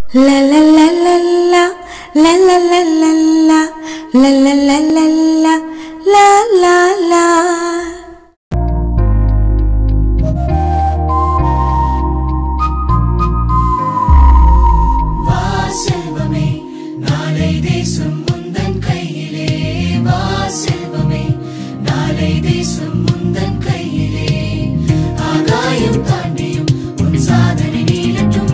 La la la la la la la la la la la la la la la la la la வா செல்வமே நாளை தேசம் முந்தன் கையிலே வா செல்வமே நாளை தேசம் முந்தன் கையிலே ஆகாயம் தாண்டியும் உன் சாதனை நீளட்டும்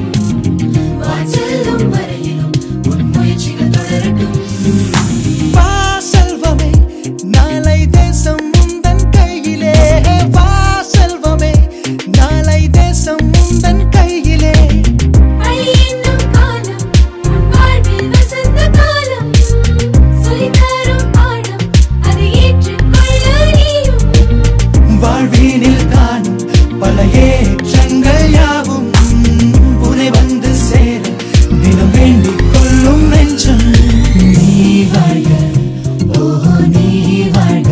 வான் செல்லும் வரையிலும் உன் முயற்சிகள் தொடரட்டும் வா செல்வமே நாளை தேசம் முந்தன் கையிலே வா செல்வமே நாளை தேசம் முந்தன் கையிலே அழி என்னும் காலம் உன் வாழ்வில் வசந்த காலம் சொல்லித்தரும் பாடம் அதை ஏற்றுக்கொள்ள நீயும் வாழ்வினில் காணும் பல ஏற்றங்கள் யாவும் உனை வந்து சேர தினம் வேண்டிக் கொள்ளும் நெஞ்சம் நீ வாழ்க ஓ நீ வாழ்க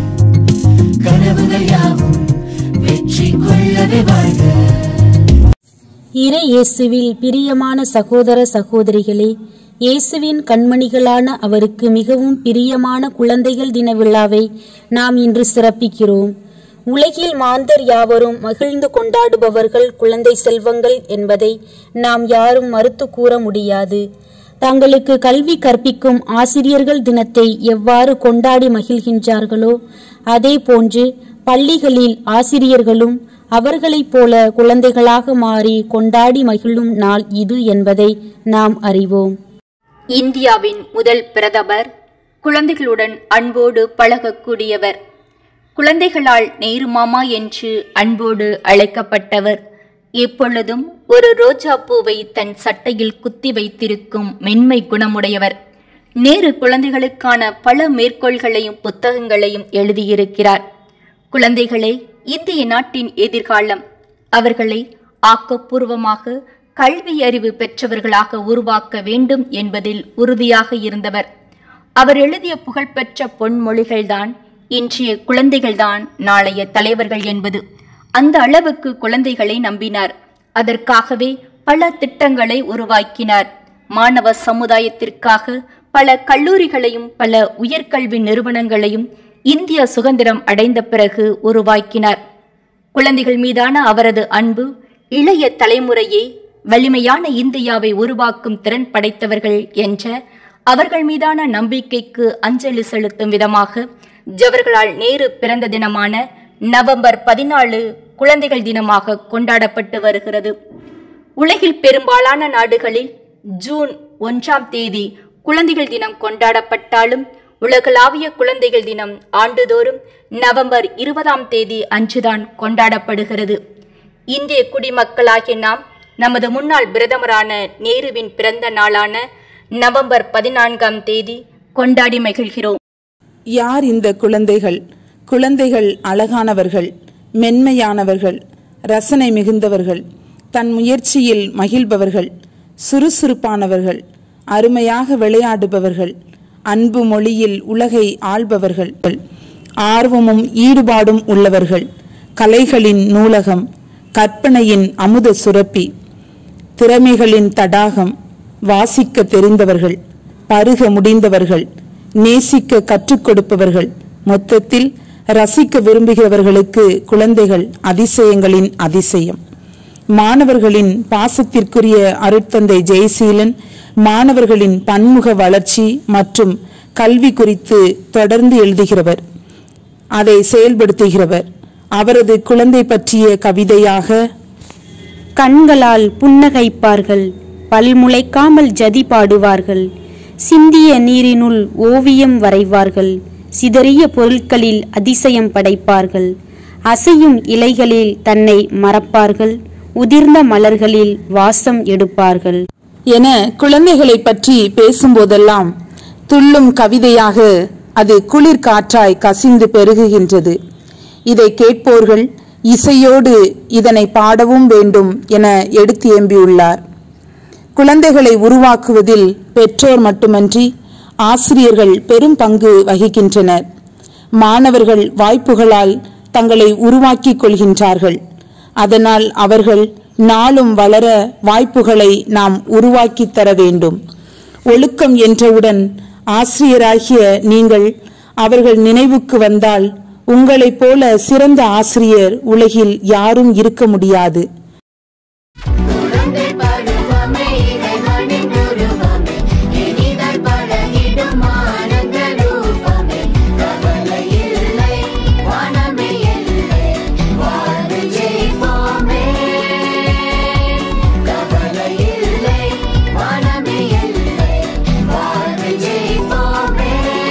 கனவுகள் யாவும் வெற்றி கொள்ளவே வாழ்க இறை இயேசுவில் பிரியமான சகோதர சகோதரிகளே இயேசுவின் கண்மணிகளான அவருக்கு மிகவும் பிரியமான குழந்தைகள் தின விழாவை நாம் இன்று சிறப்பிக்கிறோம் உலகில் மாந்தர் யாவரும் மகிழ்ந்து கொண்டாடுபவர்கள் குழந்தை செல்வங்கள் என்பதை நாம் யாரும் மறுத்து கூற முடியாது தங்களுக்கு கல்வி கற்பிக்கும் ஆசிரியர்கள் தினத்தை எவ்வாறு கொண்டாடி மகிழ்கின்றார்களோ அதே போன்று பள்ளிகளில் ஆசிரியர்களும் அவர்களைப் போல குழந்தைகளாக மாறி கொண்டாடி மகிழும் நாள் இது என்பதை நாம் அறிவோம் இந்தியாவின் முதல் பிரதமர் குழந்தைகளுடன் அன்போடு பழகக்கூடியவர் குழந்தைகளால் நேரு மாமா என்று அன்போடு அழைக்கப்பட்டவர் எப்பொழுதும் ஒரு ரோஜா பூவை தன் சட்டையில் குத்தி வைத்திருக்கும் மென்மை குணமுடையவர் நேரு குழந்தைகளுக்கான பல மேற்கோள்களையும் புத்தகங்களையும் எழுதியிருக்கிறார் குழந்தைகளே இந்திய நாட்டின் எதிர்காலம் அவர்களை ஆக்கப்பூர்வமாக கல்வி அறிவு பெற்றவர்களாக உருவாக்க வேண்டும் என்பதில் உறுதியாக இருந்தவர் அவர் எழுதிய புகழ்பெற்ற பொன்மொழிகள்தான் இன்றைய குழந்தைகள்தான் நாளைய தலைவர்கள் என்பது அந்த அளவுக்கு குழந்தைகளை நம்பினார் அதற்காகவே பல திட்டங்களை உருவாக்கினார் மாணவ சமுதாயத்திற்காக பல கல்லூரிகளையும் பல உயர்கல்வி நிறுவனங்களையும் இந்திய சுதந்திரம் அடைந்த பிறகு உருவாக்கினார் குழந்தைகள் மீதான அவரது அன்பு இளைய தலைமுறையே வலிமையான இந்தியாவை உருவாக்கும் திறன் படைத்தவர்கள் என்ற அவர்கள் மீதான நம்பிக்கைக்கு அஞ்சலி செலுத்தும் விதமாக ஜவஹர்லால் நேரு பிறந்த தினமான நவம்பர் பதினாலு குழந்தைகள் தினமாக கொண்டாடப்பட்டு வருகிறது உலகில் பெரும்பாலான நாடுகளில் ஜூன் ஒன்றாம் தேதி குழந்தைகள் தினம் கொண்டாடப்பட்டாலும் உலகளாவிய குழந்தைகள் தினம் ஆண்டுதோறும் நவம்பர் இருபதாம் தேதி அன்றுதான் கொண்டாடப்படுகிறது இந்திய குடிமக்களாகிய நாம் நமது முன்னாள் பிரதமரான நேருவின் பிறந்த நாளான நவம்பர் பதினான்காம் தேதி கொண்டாடி மகிழ்கிறோம் யார் இந்த குழந்தைகள் குழந்தைகள் அழகானவர்கள் மென்மையானவர்கள் ரசனை மிகுந்தவர்கள் தன் முயற்சியில் மகிழ்பவர்கள் சுறுசுறுப்பானவர்கள் அருமையாக விளையாடுபவர்கள் அன்பு மொழியில் உலகை ஆள்பவர்கள் ஆர்வமும் ஈடுபாடும் உள்ளவர்கள் கலைகளின் நூலகம் கற்பனையின் அமுத சுரப்பி திறமைகளின் தடாகம் வாசிக்க தெரிந்தவர்கள் பருக முடிந்தவர்கள் நேசிக்க கற்றுக் கொடுப்பவர்கள் மொத்தத்தில் ரசிக்க விரும்புகிறவர்களுக்கு குழந்தைகள் அதிசயங்களின் அதிசயம் மாணவர்களின் பாசத்திற்குரிய அருட்தந்தை ஜெயசீலன் மாணவர்களின் பன்முக வளர்ச்சி மற்றும் கல்வி குறித்து தொடர்ந்து எழுதுகிறவர் அதை செயல்படுத்துகிறவர் அவரது குழந்தை பற்றிய கவிதையாக கண்களால் புன்னகைப்பார்கள் பல்முளைக்காமல் ஜதி பாடுவார்கள் சிந்திய நீரினுள் ஓவியம் வரைவார்கள் சிதறிய பொருட்களில் அதிசயம் படைப்பார்கள் அசையும் இலைகளில் தன்னை மறப்பார்கள் உதிர்ந்த மலர்களில் வாசம் எடுப்பார்கள் என குழந்தைகளை பற்றி பேசும்போதெல்லாம் துள்ளும் கவிதையாக அது குளிர் காற்றாய் கசிந்து பெருகுகின்றது இதை கேட்போர்கள் இசையோடு இதனை பாடவும் வேண்டும் என எடுத்து எம்பியுள்ளார் குழந்தைகளை உருவாக்குவதில் பெற்றோர் மட்டுமன்றி ஆசிரியர்கள் பெரும் பங்கு வகிக்கின்றனர் மாணவர்கள் வாய்ப்புகளால் தங்களை உருவாக்கிக் கொள்கின்றார்கள் அதனால் அவர்கள் நாளும் வளர வாய்ப்புகளை நாம் உருவாக்கித் தர வேண்டும் ஒழுக்கம் என்றவுடன் ஆசிரியராகிய நீங்கள் அவர்கள் நினைவுக்கு வந்தால் உங்களைப் போல சிறந்த ஆசிரியர் உலகில் யாரும் இருக்க முடியாது குழந்தை பருவமே இறைவனின் உருவமே இனிதாய் பழகிடும் ஆனந்த ரூபமே கவலை இல்லை வானமே இல்லை வாழ்வு ஜெயிப்போமே கவலை இல்லை வானமே இல்லை வாழ்வு ஜெயிப்போமே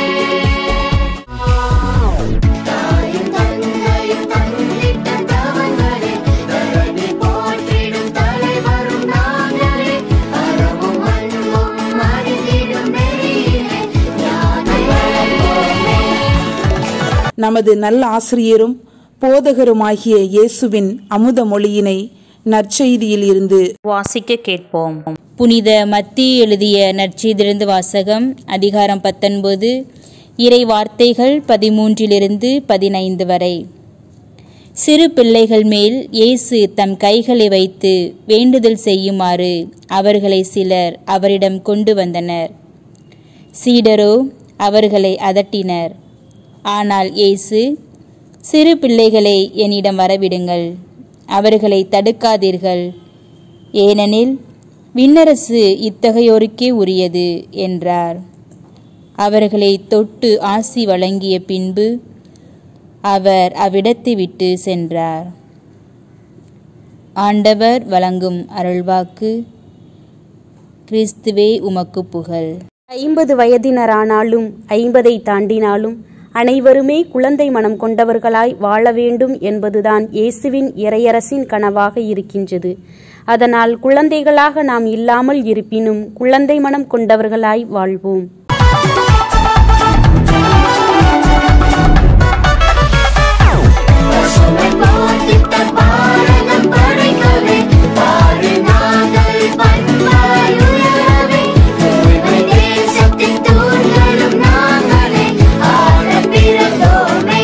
தாயும் தந்தையும் தந்திட்ட தவங்களே தரணி போற்றிடும் தலைவரும் நாங்களே அறமும் அன்பும் அறிந்திடும் நெறியிலே ஞானம் வளர்ப்போமே நமது நல்ல ஆசிரியரும் போதகருமாகிய இயேசுவின் அமுத மொழியினை நற்செய்தியில் இருந்து வாசிக்க கேட்போம் புனித மத்தி எழுதிய நற்செய்திலிருந்து வாசகம் அதிகாரம் பத்தொன்பது இறை வார்த்தைகள் பதிமூன்றிலிருந்து பதினைந்து வரை சிறு பிள்ளைகள் மேல் இயேசு தம் கைகளை வைத்து வேண்டுதல் செய்யுமாறு அவர்களை சிலர் அவரிடம் கொண்டு வந்தனர் சீடரோ அவர்களை அதட்டினர் ஆனால் இயேசு சிறு பிள்ளைகளை என்னிடம் வரவிடுங்கள் அவர்களை தடுக்காதீர்கள் ஏனெனில் விண்ணரசு இத்தகையோருக்கே உரியது என்றார் அவர்களை தொட்டு ஆசி வழங்கிய பின்பு அவர் அவ்விடத்தை விட்டு சென்றார் ஆண்டவர் வழங்கும் அருள்வாக்கு கிறிஸ்துவே உமக்கு புகழ் ஐம்பது வயதினரானாலும் ஐம்பதை தாண்டினாலும் அனைவருமே குழந்தை மனம் கொண்டவர்களாய் வாழ வேண்டும் என்பதுதான் இயேசுவின் இறையரசின் கனவாக இருக்கின்றது அதனால் குழந்தைகளாக நாம் இல்லாமல் இருப்பினும் குழந்தை மனம் கொண்டவர்களாய் வாழ்வோம் பசுமை போர்த்திட்ட பாரதம் படைக்கவே பாடு நாங்கள் பண்பாய் உயரவே தூய்மை தேசத்தின் தூண்களும் நாங்களே ஆட பிறந்தோமே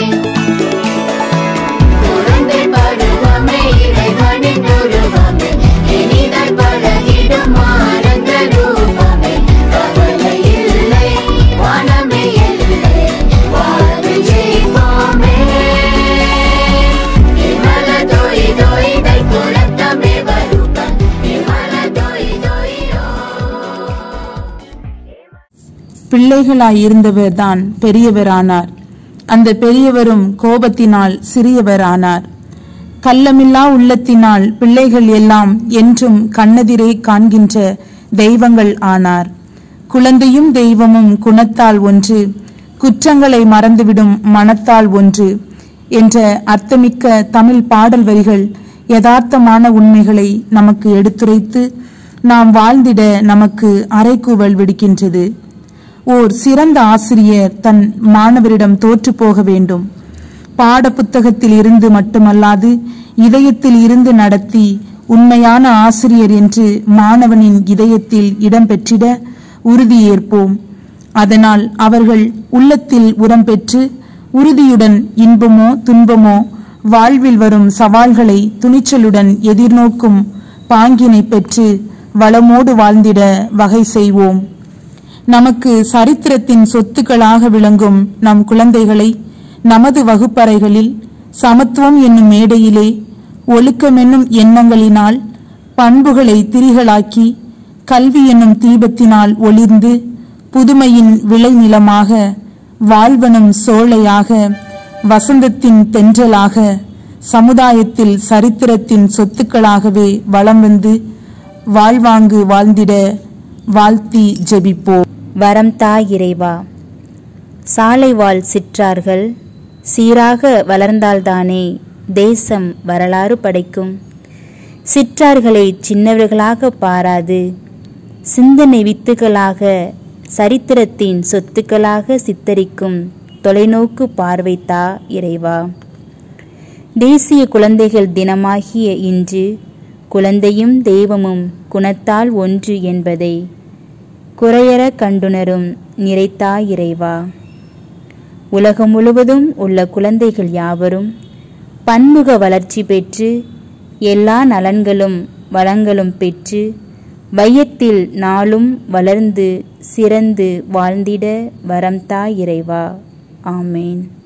குழந்தை பருவமே இறைவனின் உருவமே இனிதாய் பழகிடும் ஆனந்த ரூபமே கவலை இல்லை வானமே இல்லை வாழ்வு ஜெயிப்போமே இமல தோய் தோய் தை குலத்தமே வருக இமல தோய் தோயோ பிள்ளைகளாயிருந்தவர்தான் பெரியவரானார் அந்த பெரியவரும் கோபத்தினால் சிறியவரானார் கள்ளமில்லா உள்ளத்தினால் பிள்ளைகள் எல்லாம் என்றும் கண்ணெதிரே காண்கின்ற தெய்வங்கள் ஆனார் குழந்தையும் தெய்வமும் குணத்தால் ஒன்று குற்றங்களை மறந்துவிடும் மனத்தால் ஒன்று என்ற அர்த்தமிக்க தமிழ் பாடல் வரிகள் யதார்த்தமான உண்மைகளை நமக்கு எடுத்துரைத்து நாம் வாழ்ந்திட நமக்கு அறைகூவல் விடுக்கின்றது ஓர் சிறந்த ஆசிரியர் தன் மாணவரிடம் தோற்று போக வேண்டும் பாட புத்தகத்தில் இருந்து மட்டுமல்லாது இதயத்தில் இருந்து நடத்தி உண்மையான ஆசிரியர் என்று மாணவனின் இதயத்தில் இடம்பெற்றிட உறுதியேற்போம் அதனால் அவர்கள் உள்ளத்தில் உரம் பெற்று உறுதியுடன் இன்பமோ துன்பமோ வாழ்வில் வரும் சவால்களை துணிச்சலுடன் எதிர்நோக்கும் பாங்கினை பெற்று வளமோடு வாழ்ந்திட வகை செய்வோம் நமக்கு சரித்திரத்தின் சொத்துக்களாக விளங்கும் நம் குழந்தைகளை நமது வகுப்பறைகளில் சமத்துவம் என்னும் மேடையிலே ஒழுக்கம் என்னும் எண்ணங்களினால் பண்புகளை திரிகளாக்கி கல்வி என்னும் தீபத்தினால் ஒளிர்ந்து புதுமையின் விளைநிலமாக வாழ்வனும் சோலையாக வசந்தத்தின் தென்றலாக சமுதாயத்தில் சரித்திரத்தின் சொத்துக்களாகவே வலம் வந்து வாழ்வாங்கு வாழ்ந்திட வாழ்த்தி ஜெபிப்போம் வரம் தாய் இறைவா சாலை வாழ் சிற்றார்கள் சீராக வளர்ந்தால்தானே தேசம் வரலாறு படைக்கும் சிற்றார்களை சின்னவர்களாக பாராது சிந்தனை வித்துகளாக சரித்திரத்தின் சொத்துக்களாக சித்தரிக்கும் தொலைநோக்கு பார்வைத்தா இறைவா தேசிய குழந்தைகள் தினமாகிய இன்று குழந்தையும் தெய்வமும் குணத்தால் ஒன்று என்பதை குறையற கண்டுணரும் நிறைத்தா இறைவா உலகம் முழுவதும் உள்ள குழந்தைகள் யாவரும் பன்முக வளர்ச்சி பெற்று எல்லா நலன்களும் வளங்களும் பெற்று வையத்தில் நாளும் வளர்ந்து சிறந்து வாழ்ந்திட வரம் தா இறைவா ஆமேன்